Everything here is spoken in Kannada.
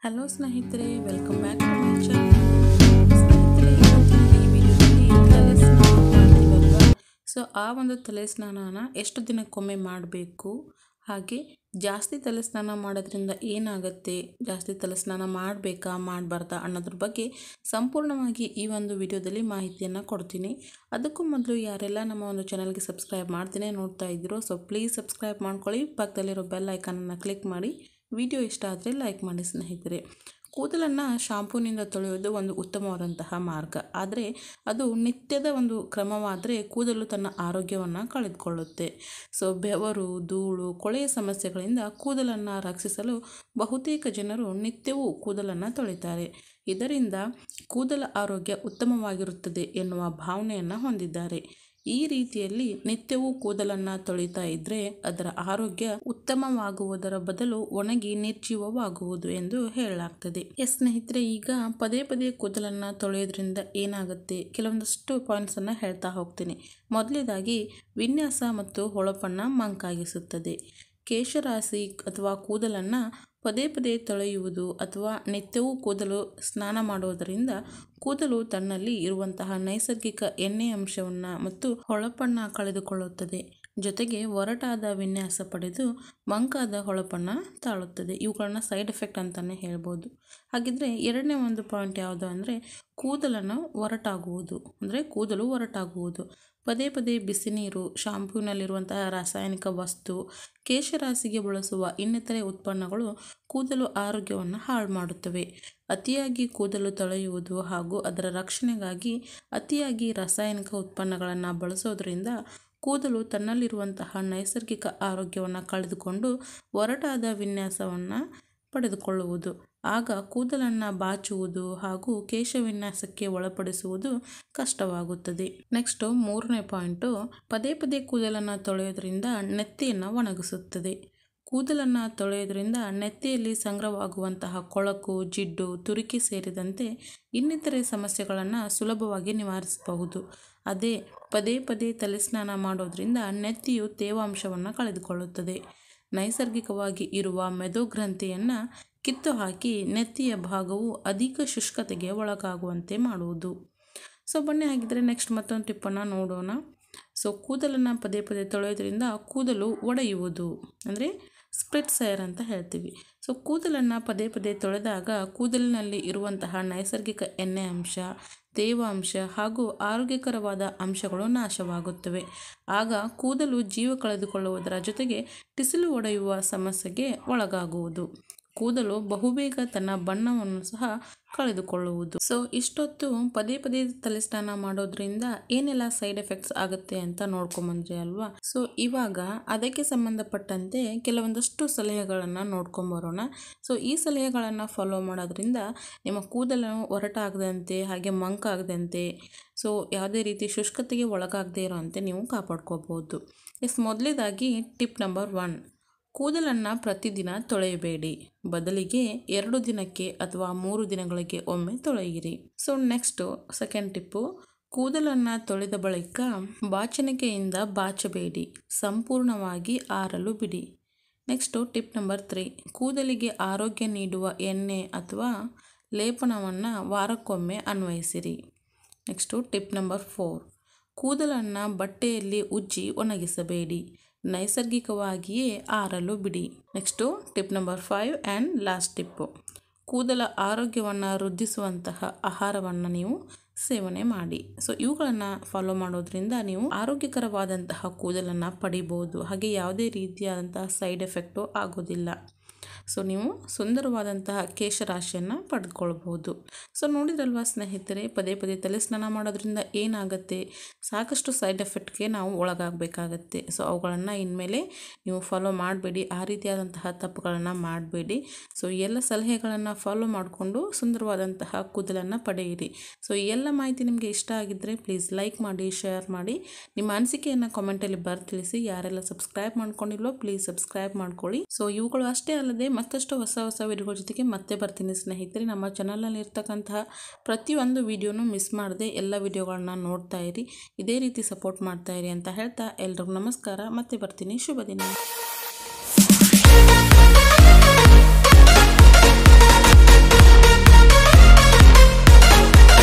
ಹಲೋ ಸ್ನೇಹಿತರೆ welcome back to my channel ಸ್ನೇಹಿತರೆ ಇವತ್ತಿನ ಈ ವಿಡಿಯೋದಲ್ಲಿ ತಲೆ ಸ್ನಾನ ಮಾಡ್ತೀವಲ್ವಾ ಸೊ ಆ ಒಂದು ತಲೆ ಸ್ನಾನನ ಎಷ್ಟು ದಿನಕ್ಕೊಮ್ಮೆ ಮಾಡಬೇಕು ಹಾಗೆ ಜಾಸ್ತಿ ತಲೆ ಸ್ನಾನ ಮಾಡೋದ್ರಿಂದ ಏನಾಗುತ್ತೆ ಜಾಸ್ತಿ ತಲೆ ಸ್ನಾನ ಮಾಡಬೇಕಾ ಮಾಡಬಾರ್ದಾ ಅನ್ನೋದ್ರ ಬಗ್ಗೆ ಸಂಪೂರ್ಣವಾಗಿ ಈ ಒಂದು ವಿಡಿಯೋದಲ್ಲಿ ಮಾಹಿತಿಯನ್ನು ಕೊಡ್ತೀನಿ ಅದಕ್ಕೂ ಮೊದಲು ಯಾರೆಲ್ಲ ನಮ್ಮ ಒಂದು ಚಾನಲ್ಗೆ ಸಬ್ಸ್ಕ್ರೈಬ್ ಮಾಡ್ತೀನಿ ನೋಡ್ತಾ ಇದ್ದೀರೋ ಸೊ ಪ್ಲೀಸ್ ಸಬ್ಸ್ಕ್ರೈಬ್ ಮಾಡ್ಕೊಳ್ಳಿ ಪಕ್ಕದಲ್ಲಿರೋ ಬೆಲ್ ಐಕಾನನ್ನು ಕ್ಲಿಕ್ ಮಾಡಿ ವಿಡಿಯೋ ಇಷ್ಟ ಆದರೆ ಲೈಕ್ ಮಾಡಿ ಸ್ನೇಹಿತರೆ ಕೂದಲನ್ನು ಶಾಂಪೂನಿಂದ ತೊಳೆಯೋದು ಒಂದು ಉತ್ತಮವಾದಂತಹ ಮಾರ್ಗ ಆದರೆ ಅದು ನಿತ್ಯದ ಒಂದು ಕ್ರಮವಾದರೆ ಕೂದಲು ತನ್ನ ಆರೋಗ್ಯವನ್ನು ಕಳೆದುಕೊಳ್ಳುತ್ತೆ ಸೊ ಬೆವರು ಧೂಳು ಕೊಳೆಯ ಸಮಸ್ಯೆಗಳಿಂದ ಕೂದಲನ್ನು ರಕ್ಷಿಸಲು ಬಹುತೇಕ ಜನರು ನಿತ್ಯವೂ ಕೂದಲನ್ನು ತೊಳಿತಾರೆ ಇದರಿಂದ ಕೂದಲ ಆರೋಗ್ಯ ಉತ್ತಮವಾಗಿರುತ್ತದೆ ಎನ್ನುವ ಭಾವನೆಯನ್ನು ಹೊಂದಿದ್ದಾರೆ ಈ ರೀತಿಯಲ್ಲಿ ನಿತ್ಯವೂ ಕೂದಲನ್ನು ತೊಳಿತಾ ಇದ್ದರೆ ಅದರ ಆರೋಗ್ಯ ಉತ್ತಮವಾಗುವುದರ ಬದಲು ಒಣಗಿ ನಿರ್ಜೀವವಾಗುವುದು ಎಂದು ಹೇಳಲಾಗ್ತದೆ ಎಸ್ ಸ್ನೇಹಿತರೆ ಈಗ ಪದೇ ಪದೇ ಕೂದಲನ್ನು ತೊಳೆಯೋದ್ರಿಂದ ಏನಾಗುತ್ತೆ ಕೆಲವೊಂದಷ್ಟು ಪಾಯಿಂಟ್ಸನ್ನು ಹೇಳ್ತಾ ಹೋಗ್ತೀನಿ ಮೊದಲೇದಾಗಿ ವಿನ್ಯಾಸ ಮತ್ತು ಹೊಳಪನ್ನು ಮಂಕಾಗಿಸುತ್ತದೆ ಕೇಶರಾಶಿ ಅಥವಾ ಕೂದಲನ್ನು ಪದೇ ಪದೇ ತೊಳೆಯುವುದು ಅಥವಾ ನಿತ್ಯವೂ ಕೂದಲು ಸ್ನಾನ ಮಾಡುವುದರಿಂದ ಕೂದಲು ತನ್ನಲ್ಲಿ ಇರುವಂತಹ ನೈಸರ್ಗಿಕ ಎಣ್ಣೆ ಅಂಶವನ್ನು ಮತ್ತು ಹೊಳಪನ್ನು ಕಳೆದುಕೊಳ್ಳುತ್ತದೆ ಜೊತೆಗೆ ಒರಟಾದ ವಿನ್ಯಾಸ ಪಡೆದು ಮಂಕಾದ ಹೊಳಪನ್ನು ತಾಳುತ್ತದೆ ಇವುಗಳನ್ನ ಸೈಡ್ ಎಫೆಕ್ಟ್ ಅಂತಲೇ ಹೇಳ್ಬೋದು ಹಾಗಿದ್ರೆ ಎರಡನೇ ಒಂದು ಪಾಯಿಂಟ್ ಯಾವುದು ಅಂದರೆ ಕೂದಲನ್ನು ಒರಟಾಗುವುದು ಅಂದರೆ ಕೂದಲು ಒರಟಾಗುವುದು ಪದೇ ಪದೇ ಬಿಸಿ ನೀರು ಶಾಂಪೂನಲ್ಲಿರುವಂತಹ ರಾಸಾಯನಿಕ ವಸ್ತು ಕೇಶರಾಶಿಗೆ ಬಳಸುವ ಇನ್ನಿತರೆ ಉತ್ಪನ್ನಗಳು ಕೂದಲು ಆರೋಗ್ಯವನ್ನು ಹಾಳು ಮಾಡುತ್ತವೆ ಅತಿಯಾಗಿ ಕೂದಲು ತೊಳೆಯುವುದು ಹಾಗೂ ಅದರ ರಕ್ಷಣೆಗಾಗಿ ಅತಿಯಾಗಿ ರಾಸಾಯನಿಕ ಉತ್ಪನ್ನಗಳನ್ನು ಬಳಸೋದ್ರಿಂದ ಕೂದಲು ತನ್ನಲ್ಲಿರುವಂತಹ ನೈಸರ್ಗಿಕ ಆರೋಗ್ಯವನ್ನು ಕಳೆದುಕೊಂಡು ಒರಟಾದ ವಿನ್ಯಾಸವನ್ನು ಪಡೆದುಕೊಳ್ಳುವುದು ಆಗ ಕೂದಲನ್ನು ಬಾಚುವುದು ಹಾಗೂ ಕೇಶ ವಿನ್ಯಾಸಕ್ಕೆ ಒಳಪಡಿಸುವುದು ಕಷ್ಟವಾಗುತ್ತದೆ ನೆಕ್ಸ್ಟು ಮೂರನೇ ಪಾಯಿಂಟು ಪದೇ ಪದೇ ಕೂದಲನ್ನು ತೊಳೆಯೋದ್ರಿಂದ ನೆತ್ತಿಯನ್ನು ಒಣಗಿಸುತ್ತದೆ ಕೂದಲನ್ನು ತೊಳೆಯೋದ್ರಿಂದ ನೆತ್ತಿಯಲ್ಲಿ ಸಂಗ್ರಹವಾಗುವಂತಹ ಕೊಳಕು ಜಿಡ್ಡು ತುರಿಕೆ ಸೇರಿದಂತೆ ಇನ್ನಿತರೆ ಸಮಸ್ಯೆಗಳನ್ನು ಸುಲಭವಾಗಿ ನಿವಾರಿಸಬಹುದು ಅದೇ ಪದೇ ಪದೇ ತಲೆ ಸ್ನಾನ ಮಾಡೋದ್ರಿಂದ ನೆತ್ತಿಯು ತೇವಾಂಶವನ್ನು ಕಳೆದುಕೊಳ್ಳುತ್ತದೆ ನೈಸರ್ಗಿಕವಾಗಿ ಇರುವ ಮೆದೋಗ್ರಂಥಿಯನ್ನು ಕಿತ್ತು ಹಾಕಿ ನೆತ್ತಿಯ ಭಾಗವು ಅಧಿಕ ಶುಷ್ಕತೆಗೆ ಒಳಗಾಗುವಂತೆ ಮಾಡುವುದು ಸೊ ಬನ್ನಿ ಹಾಗಿದ್ರೆ ನೆಕ್ಸ್ಟ್ ಮತ್ತೊಂದು ಟಿಪ್ಪನ್ನು ನೋಡೋಣ ಸೊ ಕೂದಲನ್ನು ಪದೇ ಪದೇ ತೊಳೆಯೋದ್ರಿಂದ ಕೂದಲು ಒಡೆಯುವುದು ಅಂದರೆ ಸ್ಪ್ಲಿಟ್ ಸೈರ್ ಅಂತ ಹೇಳ್ತೀವಿ ಸೊ ಕೂದಲನ್ನು ಪದೇ ಪದೇ ತೊಳೆದಾಗ ಕೂದಲಿನಲ್ಲಿ ಇರುವಂತಹ ನೈಸರ್ಗಿಕ ಎಣ್ಣೆ ಅಂಶ ತೇವಾಂಶ ಹಾಗೂ ಆರೋಗ್ಯಕರವಾದ ಅಂಶಗಳು ನಾಶವಾಗುತ್ತವೆ ಆಗ ಕೂದಲು ಜೀವ ಕಳೆದುಕೊಳ್ಳುವುದರ ಜೊತೆಗೆ ಟಿಸಿಲು ಒಡೆಯುವ ಸಮಸ್ಯೆಗೆ ಒಳಗಾಗುವುದು ಕೂದಲು ಬಹುಬೇಗ ತನ್ನ ಬಣ್ಣವನ್ನು ಸಹ ಕಳೆದುಕೊಳ್ಳುವುದು ಸೊ ಇಷ್ಟೊತ್ತು ಪದೇ ಪದೇ ತಲೆ ಸ್ನಾನ ಮಾಡೋದ್ರಿಂದ ಏನೆಲ್ಲ ಸೈಡ್ ಎಫೆಕ್ಟ್ಸ್ ಆಗುತ್ತೆ ಅಂತ ನೋಡ್ಕೊಂಬಂದ್ರಿ ಅಲ್ವಾ ಸೊ ಇವಾಗ ಅದಕ್ಕೆ ಸಂಬಂಧಪಟ್ಟಂತೆ ಕೆಲವೊಂದಷ್ಟು ಸಲಹೆಗಳನ್ನು ನೋಡ್ಕೊಂಬರೋಣ ಸೊ ಈ ಸಲಹೆಗಳನ್ನು ಫಾಲೋ ಮಾಡೋದ್ರಿಂದ ನಿಮ್ಮ ಕೂದಲು ಒರಟಾಗದಂತೆ ಹಾಗೆ ಮಂಕಾಗದಂತೆ ಸೊ ಯಾವುದೇ ರೀತಿ ಶುಷ್ಕತೆಗೆ ಒಳಗಾಗದೇ ಇರೋಂತೆ ನೀವು ಕಾಪಾಡ್ಕೋಬೋದು ಎಸ್ ಮೊದಲೇದಾಗಿ ಟಿಪ್ ನಂಬರ್ ಒನ್ ಕೂದಲನ್ನು ಪ್ರತಿದಿನ ತೊಳೆಯಬೇಡಿ ಬದಲಿಗೆ ಎರಡು ದಿನಕ್ಕೆ ಅಥವಾ ಮೂರು ದಿನಗಳಿಗೆ ಒಮ್ಮೆ ತೊಳೆಯಿರಿ ಸೊ ನೆಕ್ಸ್ಟು ಸೆಕೆಂಡ್ ಟಿಪ್ಪು ಕೂದಲನ್ನು ತೊಳೆದ ಬಳಿಕ ಬಾಚಣಿಕೆಯಿಂದ ಬಾಚಬೇಡಿ ಸಂಪೂರ್ಣವಾಗಿ ಆರಲು ಬಿಡಿ ನೆಕ್ಸ್ಟು ಟಿಪ್ ನಂಬರ್ ತ್ರೀ ಕೂದಲಿಗೆ ಆರೋಗ್ಯ ನೀಡುವ ಎಣ್ಣೆ ಅಥವಾ ಲೇಪನವನ್ನು ವಾರಕ್ಕೊಮ್ಮೆ ಅನ್ವಯಿಸಿರಿ ನೆಕ್ಸ್ಟು ಟಿಪ್ ನಂಬರ್ ಫೋರ್ ಕೂದಲನ್ನು ಬಟ್ಟೆಯಲ್ಲಿ ಉಜ್ಜಿ ಒಣಗಿಸಬೇಡಿ ನೈಸರ್ಗಿಕವಾಗಿಯೇ ಆರಲು ಬಿಡಿ next tip number five and last tip ಕೂದಲ ಆರೋಗ್ಯವನ್ನು ವೃದ್ಧಿಸುವಂತಹ ಆಹಾರವನ್ನು ನೀವು ಸೇವನೆ ಮಾಡಿ ಸೊ ಇವುಗಳನ್ನು ಫಾಲೋ ಮಾಡೋದ್ರಿಂದ ನೀವು ಆರೋಗ್ಯಕರವಾದಂತಹ ಕೂದಲನ್ನು ಪಡಿಬೋದು ಹಾಗೆ ಯಾವುದೇ ರೀತಿಯಾದಂತಹ ಸೈಡ್ ಎಫೆಕ್ಟು ಆಗೋದಿಲ್ಲ ಸೊ ನೀವು ಸುಂದರವಾದಂತಹ ಕೇಶರಾಶಿಯನ್ನು ಪಡೆದುಕೊಳ್ಬೋದು ಸೊ ನೋಡಿದ್ರಲ್ವಾ ಸ್ನೇಹಿತರೆ ಪದೇ ಪದೇ ತಲೆ ಸ್ನಾನ ಮಾಡೋದ್ರಿಂದ ಏನಾಗುತ್ತೆ ಸಾಕಷ್ಟು ಸೈಡ್ ಎಫೆಕ್ಟ್ಗೆ ನಾವು ಒಳಗಾಗಬೇಕಾಗತ್ತೆ ಸೊ ಅವುಗಳನ್ನು ಇನ್ಮೇಲೆ ನೀವು ಫಾಲೋ ಮಾಡಬೇಡಿ ಆ ರೀತಿಯಾದಂತಹ ತಪ್ಪುಗಳನ್ನು ಮಾಡಬೇಡಿ ಸೊ ಎಲ್ಲ ಸಲಹೆಗಳನ್ನು ಫಾಲೋ ಮಾಡಿಕೊಂಡು ಸುಂದರವಾದಂತಹ ಕೂದಲನ್ನು ಪಡೆಯಿರಿ ಸೊ ಈ ಎಲ್ಲ ಮಾಹಿತಿ ನಿಮಗೆ ಇಷ್ಟ ಆಗಿದ್ದರೆ ಪ್ಲೀಸ್ ಲೈಕ್ ಮಾಡಿ ಶೇರ್ ಮಾಡಿ ನಿಮ್ಮ ಅನಿಸಿಕೆಯನ್ನು ಕಾಮೆಂಟಲ್ಲಿ ಬರ್ ತಿಳಿಸಿ ಯಾರೆಲ್ಲ ಸಬ್ಸ್ಕ್ರೈಬ್ ಮಾಡ್ಕೊಂಡಿಲ್ವೋ ಪ್ಲೀಸ್ ಸಬ್ಸ್ಕ್ರೈಬ್ ಮಾಡ್ಕೊಳ್ಳಿ ಸೊ ಇವುಗಳು ಅಷ್ಟೇ ಅಲ್ಲದೆ ಮತ್ತಷ್ಟು ಹೊಸ ಹೊಸ ವಿಡಿಯೋಗಳ ಜೊತೆಗೆ ಮತ್ತೆ ಬರ್ತೀನಿ ಸ್ನೇಹಿತರೆ ನಮ್ಮ ಚಾನಲ್ನಲ್ಲಿ ಇರ್ತಕ್ಕಂತಹ ಪ್ರತಿಯೊಂದು ವಿಡಿಯೋನು ಮಿಸ್ ಮಾಡದೆ ಎಲ್ಲ ವಿಡಿಯೋಗಳನ್ನ ನೋಡ್ತಾ ಇರಿ ಇದೇ ರೀತಿ ಸಪೋರ್ಟ್ ಮಾಡ್ತಾ ಇರಿ ಅಂತ ಹೇಳ್ತಾ ಎಲ್ರಿಗೂ ನಮಸ್ಕಾರ ಮತ್ತೆ ಬರ್ತೀನಿ ಶುಭ ದಿನ